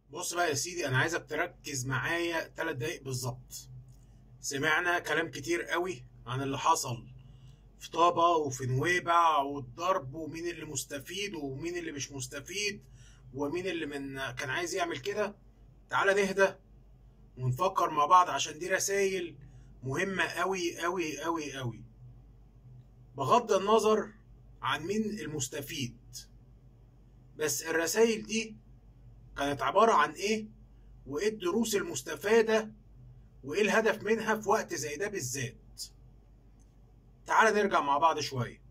بص بقى يا سيدي انا عايزك تركز معايا ثلاث دقايق بالظبط سمعنا كلام كتير قوي عن اللي حصل في طابة وفي نويبع والضرب ومين اللي مستفيد ومين اللي مش مستفيد ومين اللي من كان عايز يعمل كده تعالى نهدى ونفكر مع بعض عشان دي رسائل مهمة قوي قوي قوي قوي بغض النظر عن مين المستفيد بس الرسائل دي كانت عبارة عن ايه وايه الدروس المستفادة وايه الهدف منها في وقت زي ده بالذات تعال نرجع مع بعض شوية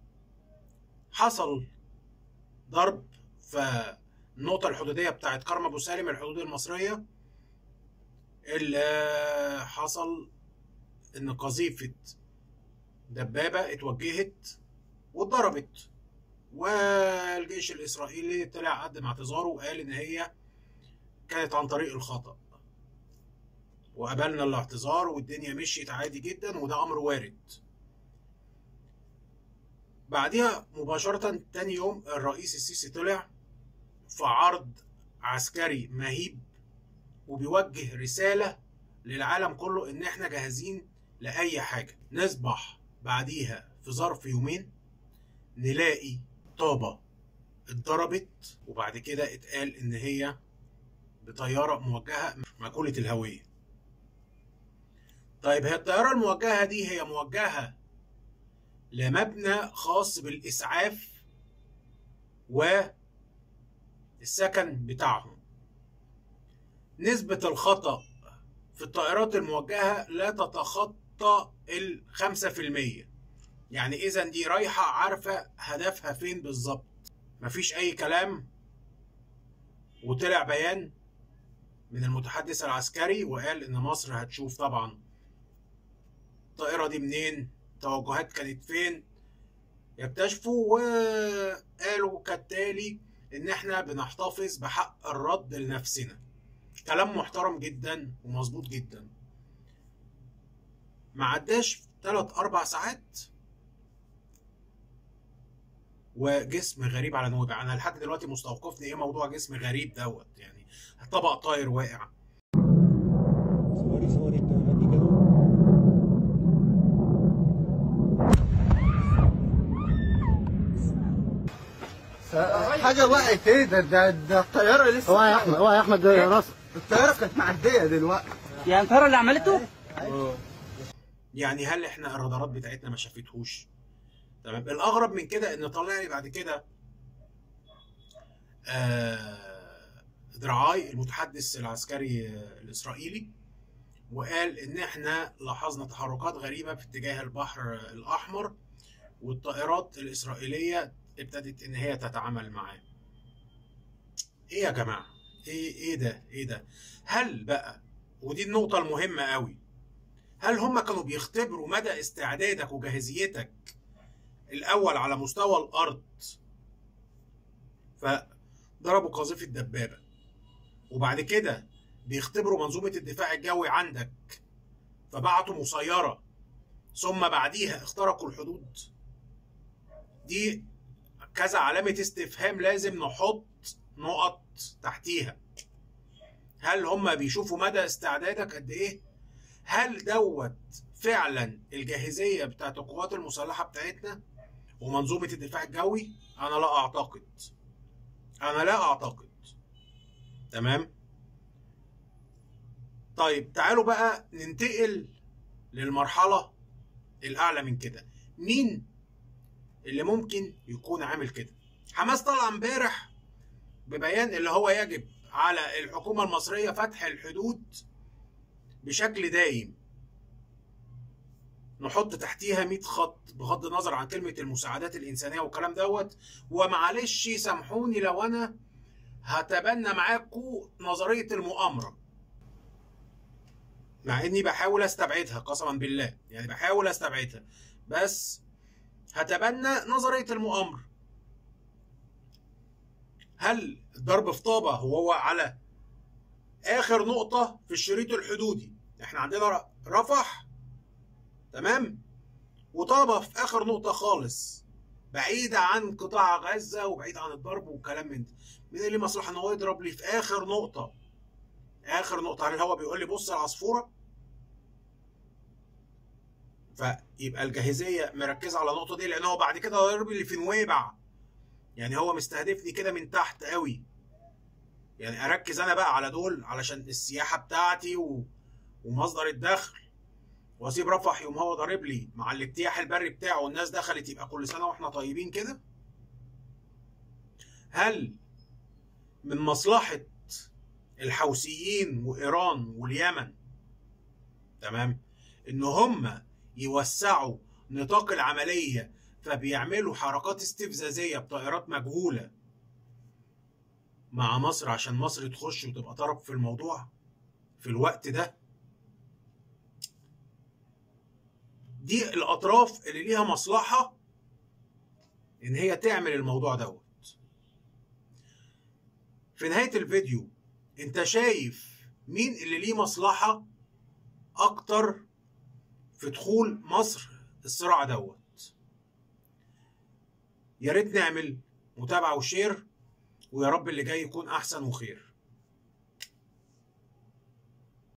حصل ضرب في النقطة الحدودية بتاعت كرم أبو سالم الحدود المصرية اللي حصل إن قذيفة دبابة اتوجهت واتضربت والجيش الإسرائيلي طلع قدم اعتذاره وقال إن هي كانت عن طريق الخطأ وقبلنا الاعتذار والدنيا مشيت عادي جدا وده أمر وارد بعدها مباشرة تاني يوم الرئيس السيسي طلع في عرض عسكري مهيب وبيوجه رسالة للعالم كله إن إحنا جاهزين لأي حاجة نصبح بعديها في ظرف يومين نلاقي طابة اتضربت وبعد كده اتقال إن هي بطيارة موجهة مأكولة الهوية طيب هي الطيارة الموجهة دي هي موجهة لمبنى خاص بالإسعاف والسكن بتاعهم نسبة الخطأ في الطائرات الموجهة لا تتخطى الخمسة في المية يعني إذا دي رايحة عارفة هدفها فين بالظبط مفيش أي كلام وطلع بيان من المتحدث العسكري وقال إن مصر هتشوف طبعا الطائرة دي منين التوجهات كانت فين يكتشفوا وقالوا كالتالي ان احنا بنحتفظ بحق الرد لنفسنا كلام محترم جدا ومظبوط جدا ما عداش ثلاث اربع ساعات وجسم غريب على نويبع انا لحد دلوقتي مستوقفني ايه موضوع جسم غريب دوت يعني طبق طاير واقع صوري صوري الطيارات دي كده حاجه وقعت ايه ده ده ده الطياره لسه اوعى يا احمد اوعى يا احمد يا راس الطياره كانت معديه دلوقتي يعني الطياره اللي عملته يعني هل احنا الرادارات بتاعتنا ما شافتهوش تمام الاغرب من كده ان طلع لي بعد كده آه دراعاي المتحدث العسكري الاسرائيلي وقال ان احنا لاحظنا تحركات غريبه في اتجاه البحر الاحمر والطائرات الاسرائيليه ابتدت ان هي تتعامل معاه ايه يا جماعه ايه ايه ده ايه ده هل بقى ودي النقطه المهمه قوي هل هم كانوا بيختبروا مدى استعدادك وجاهزيتك الاول على مستوى الارض فضربوا قذيفه دبابه وبعد كده بيختبروا منظومه الدفاع الجوي عندك فبعتوا مسيره ثم بعديها اخترقوا الحدود دي كذا علامه استفهام لازم نحط نقط تحتيها هل هم بيشوفوا مدى استعدادك قد ايه هل دوت فعلا الجاهزيه بتاعت القوات المسلحه بتاعتنا ومنظومه الدفاع الجوي انا لا اعتقد انا لا اعتقد تمام طيب تعالوا بقى ننتقل للمرحله الاعلى من كده مين اللي ممكن يكون عامل كده حماس طلع امبارح ببيان اللي هو يجب على الحكومه المصريه فتح الحدود بشكل دايم نحط تحتيها 100 خط بغض النظر عن كلمة المساعدات الإنسانية والكلام دوت ومعلش سامحوني لو أنا هتبنى معاكم نظرية المؤامرة مع إني بحاول أستبعدها قسما بالله يعني بحاول أستبعدها بس هتبنى نظرية المؤامرة هل الضرب في طابة هو على اخر نقطه في الشريط الحدودي احنا عندنا رفح تمام وطابه في اخر نقطه خالص بعيدة عن قطاع غزة وبعيد عن الضرب والكلام من ده مين اللي مصلحة ان هو يضرب لي في اخر نقطة اخر نقطة هل هو بيقول لي بص العصفورة فيبقى الجاهزية مركزة على النقطة دي لان هو بعد كده هيضرب لي في نويبع يعني هو مستهدفني كده من تحت قوي يعني اركز انا بقى على دول علشان السياحة بتاعتي و... ومصدر الدخل واسيب رفح يوم هو ضارب لي مع الاجتياح البري بتاعه والناس دخلت يبقى كل سنه واحنا طيبين كده هل من مصلحه الحوثيين وايران واليمن تمام ان هم يوسعوا نطاق العمليه فبيعملوا حركات استفزازيه بطائرات مجهوله مع مصر عشان مصر تخش وتبقى طرف في الموضوع في الوقت ده دي الاطراف اللي ليها مصلحه ان هي تعمل الموضوع دوت في نهايه الفيديو انت شايف مين اللي ليه مصلحه اكتر في دخول مصر الصراع دوت يا ريت نعمل متابعه وشير ويا رب اللي جاي يكون احسن وخير